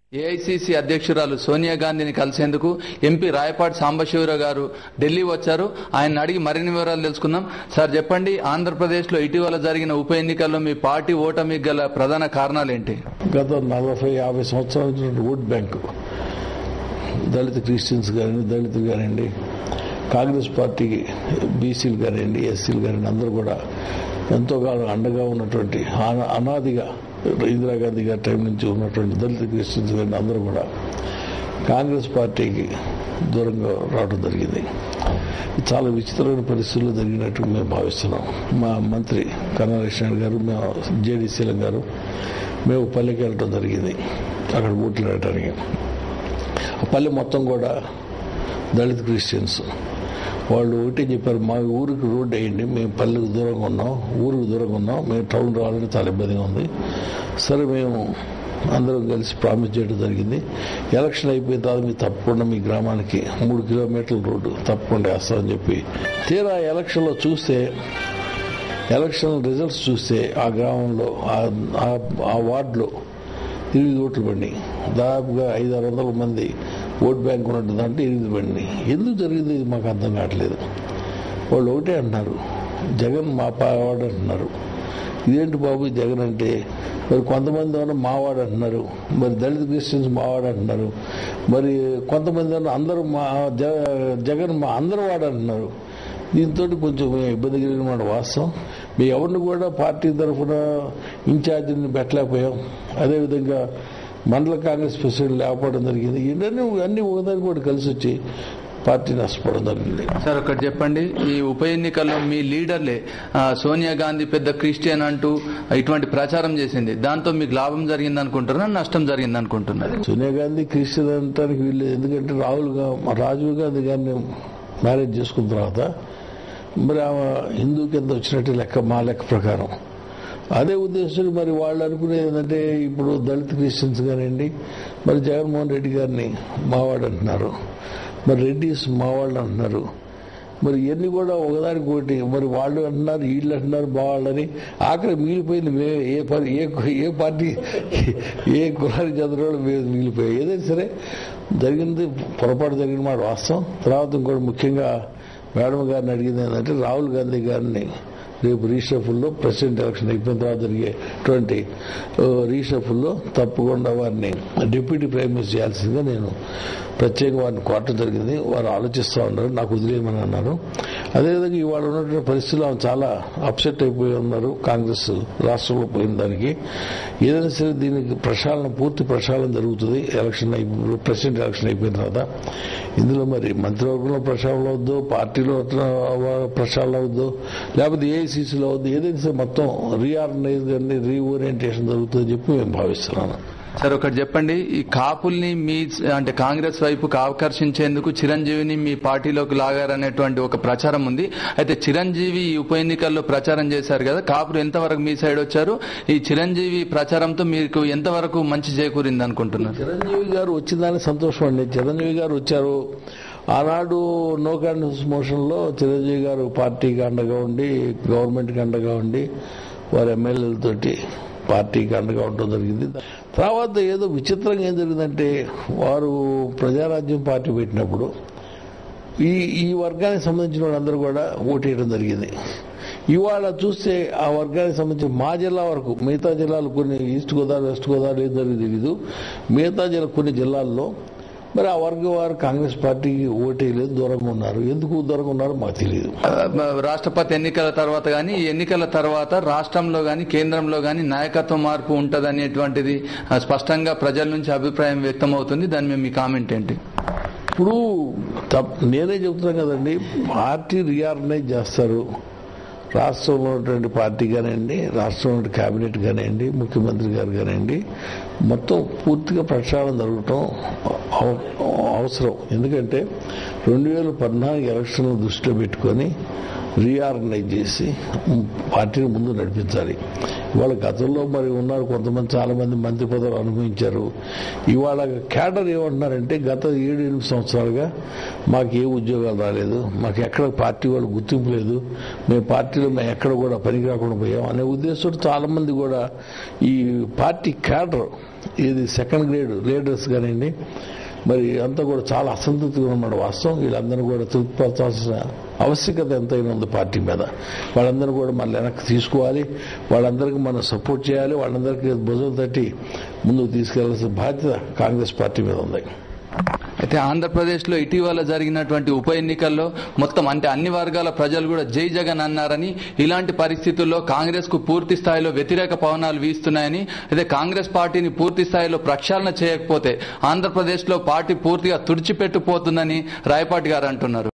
AICC అధ్యక్షురాలు సోనియా గాంధీని కలిసేందుకు ఎంపీ రాయపాటి సాంబశివరావు గారు ఢిల్లీ వచ్చారు ఆయన అడిగి మరిన్ని వివరాలు తెలుసుకుందాం సార్ చెప్పండి ఆంధ్రప్రదేశ్ లో ఇటీవల జరిగిన ఉప ఎన్నికల్లో మీ పార్టీ ఓటమికి గల ప్రధాన కారణాలేంటి గత నలభై యాభై సంవత్సరాల నుంచి ఓట్ బ్యాంకు దళిత క్రిస్టియన్స్ కానివ్వండి దళితులు కానివ్వండి కాంగ్రెస్ పార్టీకి బీసీలు కానివ్వండి ఎస్సీలు కానివ్వండి అందరూ కూడా ఎంతో కాలం అండగా ఉన్నటువంటి అనా- అనాదిగా ఇందిరాగాంధీ గారి టైం నుంచి ఉన్నటువంటి దళిత క్రిస్టియన్స్ కానీ అందరూ కూడా కాంగ్రెస్ పార్టీకి దూరంగా రావడం జరిగింది ఇది చాలా విచిత్రమైన పరిస్థితుల్లో జరిగినట్టు మేము భావిస్తున్నాం మా మంత్రి కన్నాకృష్ణ గారు మేము జేడీసీలం గారు మేము పల్లెకి వెళ్ళడం జరిగింది అక్కడ ఓట్లు వేయడానికి ఆ పల్లె మొత్తం కూడా దళిత క్రిస్టియన్స్ వాళ్ళు ఒకటే చెప్పారు మా ఊరికి రోడ్డు వేయండి మేము పల్లెకు దూరంగా ఉన్నాం ఊరికి దూరంగా ఉన్నాం మేము టౌన్ రావాలంటే చాలా ఇబ్బందిగా ఉంది సరే మేము అందరం కలిసి ప్రామిస్ చేయడం జరిగింది ఎలక్షన్ అయిపోయిన తర్వాత మీరు తప్పకుండా మీ గ్రామానికి మూడు కిలోమీటర్ల రోడ్డు తప్పకుండా వేస్తామని చెప్పి తీరా ఎలక్షన్లో చూస్తే ఎలక్షన్ రిజల్ట్స్ చూస్తే ఆ గ్రామంలో ఆ- ఆ- ఆ వార్డులో ఎనిమిది ఓట్లు పడినాయి దాదాపుగా ఐదు ఆరు వందల మంది ఓట్ బ్యాంక్ ఉన్నట్టు దాంట్లో ఎనిమిది పడినాయి ఎందుకు జరిగింది ఇది మాకు అర్థం కావట్లేదు వాళ్ళు ఒకటే అంటున్నారు జగన్ మా పావాడు అంటున్నారు ఇదేంటి బాబు ఈ జగన్ అంటే మరి కొంతమంది ఏమన్నా మావాడు అంటున్నారు మరి దళిత క్రిస్టియన్స్ మావాడు అంటున్నారు మరి కొంతమంది ఏమన్నా అందరూ మా జ- జగన్ మా అందరూ వాడు అంటున్నారు దీంతో కొంచెం ఇబ్బంది కలిగిన మాట వాస్తవం మీ ఎవరిని కూడా పార్టీ తరఫున ఇన్ఛార్జిని పెట్టలేకపోయాం అదేవిధంగా మండల కాంగ్రెస్ ప్రెసిడెంట్ లేకపోవడం జరిగింది ఇవన్నీ అన్ని ఒకదానికి కూడా కలిసి వచ్చి పార్టీ నష్టపోవడం జరిగింది సార్ ఒకటి చెప్పండి ఈ ఉప ఎన్నికల్లో మీ లీడర్లే ఆ, సోనియా గాంధీ పెద్ద క్రిస్టియన్ అంటూ ఇటువంటి ప్రచారం చేసింది దాంతో మీకు లాభం జరిగింది అనుకుంటున్నారా నష్టం జరిగింది అనుకుంటున్నారు సోనియా గాంధీ క్రిస్టియన్ అనటానికి వీళ్ళు ఎందుకంటే రాహుల్ గా రాజీవ్ గాంధీ గారిని మ్యారేజ్ చేసుకున్న తర్వాత మరి ఆమె హిందూ కింద వచ్చినట్టు లెక్క మా లెక్క ప్రకారం అదే ఉద్దేశం మరి వాళ్ళు అనుకునేది ఏంటంటే ఇప్పుడు దళిత క్రిస్టియన్స్ కానివ్వండి మరి జగన్మోహన్ రెడ్డి గారిని మావాడు అంటున్నారు మరి రెడ్డిస్ మావాళ్ళు అంటున్నారు మరి ఇవన్నీ కూడా ఒకదానికి ఒకటి మరి వాళ్ళు అంటున్నారు వీళ్ళు అంటున్నారు బావాళ్ళని ఆఖరి మిగిలిపోయింది మే ఏ పని ఏ ఏ పార్టీ ఏ కులానికి చెందిన వాళ్ళు మేము మిగిలిపోయాయి ఏదైనా సరే జరిగింది పొరపాటు జరిగిన మాట వాస్తవం తర్వాత ఇంకోటి ముఖ్యంగా మేడం గారిని అడిగింది ఏంటంటే రాహుల్ గాంధీ గారిని రేపు రీషఫుల్లో ప్రెసిడెంట్ ఎలక్షన్ అయిపోయిన తర్వాత జరిగేటువంటి రీషఫుల్లో తప్పకుండా వారిని డిప్యూటీ ప్రైమ్ మినిస్టర్ చేయాల్సిందిగా నేను ప్రత్యేకంగా వారిని కోరటం జరిగింది వారు ఆలోచిస్తూ ఉన్నారు నాకు వదిలేయమని అన్నారు అదేవిధంగా ఇవాళ ఉన్నటువంటి పరిస్థితుల్లో ఆమె చాలా అప్సెట్ అయిపోయి ఉన్నారు కాంగ్రెస్ రాష్ట్రంలో పోయిన దానికి ఏదైనా సరే దీనికి ప్రక్షాళన పూర్తి ప్రక్షాళన జరుగుతుంది ఎలక్షన్ అయిపో ప్రెసిడెంట్ ఎలక్షన్ అయిపోయిన తర్వాత ఇందులో మరి మంత్రివర్గంలో ప్రక్షాళన అవుద్దో పార్టీలో ప్రక్షాళన అవుద్దో లేకపోతే ఏఐసీసీలో అవుద్దో ఏదైనా సరే మొత్తం రీఆర్గనైజ్ కానీ రీఓరియంటేషన్ జరుగుతుందని చెప్పి మేము భావిస్తున్నాను సార్ ఒకటి చెప్పండి ఈ కాపుల్ని మీ అంటే కాంగ్రెస్ వైపుకు ఆకర్షించేందుకు చిరంజీవిని మీ పార్టీలోకి లాగారనేటువంటి ఒక ప్రచారం ఉంది అయితే చిరంజీవి ఈ ఉప ఎన్నికల్లో ప్రచారం చేశారు కదా కాపులు ఎంతవరకు మీ సైడ్ వచ్చారు ఈ చిరంజీవి ప్రచారంతో మీకు ఎంతవరకు మంచి చేకూరింది అనుకుంటున్నారు చిరంజీవి గారు వచ్చిందని సంతోషం అండి చిరంజీవి గారు వచ్చారు ఆనాడు నో కాన్ఫిడెన్స్ మోషన్లో చిరంజీవి గారు పార్టీకి అండగా ఉండి గవర్నమెంట్కి అండగా ఉండి వారి ఎమ్మెల్యేలతోటి పార్టీకి అండగా ఉండడం జరిగింది తర్వాత ఏదో విచిత్రంగా ఏం జరిగిందంటే వారు ప్రజారాజ్యం పార్టీ పెట్టినప్పుడు ఈ ఈ వర్గానికి సంబంధించిన వాళ్ళందరూ కూడా ఓటేయడం జరిగింది ఇవాళ చూస్తే ఆ వర్గానికి సంబంధించి మా జిల్లా వరకు మిగతా జిల్లాలు కొన్ని ఈస్ట్ గోదావరి వెస్ట్ గోదావరి ఏం జరిగింది తెలీదు మిగతా జిల్లా కొన్ని జిల్లాల్లో మరి ఆ వర్గం వారు కాంగ్రెస్ పార్టీకి ఓటేయలేదు దూరంగా ఉన్నారు ఎందుకు దూరంగా ఉన్నారో మాకు తెలియదు ఆ, రాష్ట్రపతి ఎన్నికల తర్వాత కానీ ఈ ఎన్నికల తర్వాత రాష్ట్రంలో కానీ కేంద్రంలో కానీ నాయకత్వ మార్పు ఉంటదనేటువంటిది ఆ, స్పష్టంగా ప్రజల నుంచి అభిప్రాయం వ్యక్తం అవుతుంది దాని మీద మీ కామెంట్ ఏంటి ఇప్పుడు తప్ నేనే చెప్తున్నాను కదండి పార్టీ రీఆర్గనైజ్ చేస్తారు రాష్ట్రంలో ఉన్నటువంటి పార్టీ కానివ్వండి రాష్ట్రంలో కేబినెట్ కానివ్వండి ముఖ్యమంత్రి గారు కానివ్వండి మొత్తం పూర్తిగా ప్రక్షాళన జరగటం అవ- అవసరం ఎందుకంటే రెండు వేల పద్నాలుగు ఎలక్షన్లు దృష్టిలో పెట్టుకొని రీఆర్గనైజ్ చేసి పార్టీని ముందు నడిపించాలి ఇవాళ గతంలో మరి ఉన్నారు కొంతమంది చాలా మంది మంత్రి పదవులు అనుభవించారు ఇవాళ కేడర్ ఏమంటున్నారంటే గత ఏడు ఎనిమిది సంవత్సరాలుగా మాకు ఏ ఉద్యోగాలు రాలేదు మాకు ఎక్కడ పార్టీ వాళ్ళు గుర్తింపు లేదు మేము పార్టీలో మేము ఎక్కడ కూడా పనికి రాకుండా పోయాం అనే ఉద్దేశంతో చాలా మంది కూడా ఈ పార్టీ కేడర్ ఇది సెకండ్ గ్రేడ్ లీడర్స్ కానివ్వండి మరి అంతా కూడా చాలా అసంతృప్తిగా ఉన్నాడు వాస్తవం వీళ్ళందరూ కూడా తృప్తిపరచాల్సిన ఆవశ్యకత ఎంతైనా ఉంది పార్టీ మీద వాళ్ళందరూ కూడా మళ్ళీ వెనక్కి తీసుకోవాలి వాళ్ళందరికీ మనం సపోర్ట్ చేయాలి వాళ్ళందరికీ భుజం తట్టి ముందుకు తీసుకెళ్లాల్సిన బాధ్యత కాంగ్రెస్ పార్టీ మీద ఉంది అయితే ఆంధ్రప్రదేశ్ లో ఇటీవల జరిగినటువంటి ఉప ఎన్నికల్లో మొత్తం అంటే అన్ని వర్గాల ప్రజలు కూడా జై జగన్ అన్నారని ఇలాంటి పరిస్థితుల్లో కాంగ్రెస్ కు పూర్తి స్థాయిలో వ్యతిరేక పవనాలు వీస్తున్నాయని అయితే కాంగ్రెస్ పార్టీని పూర్తి స్థాయిలో ప్రక్షాళన చేయకపోతే ఆంధ్రప్రదేశ్ లో పార్టీ పూర్తిగా తుడిచిపెట్టుపోతుందని రాయపాటి గారు అంటున్నారు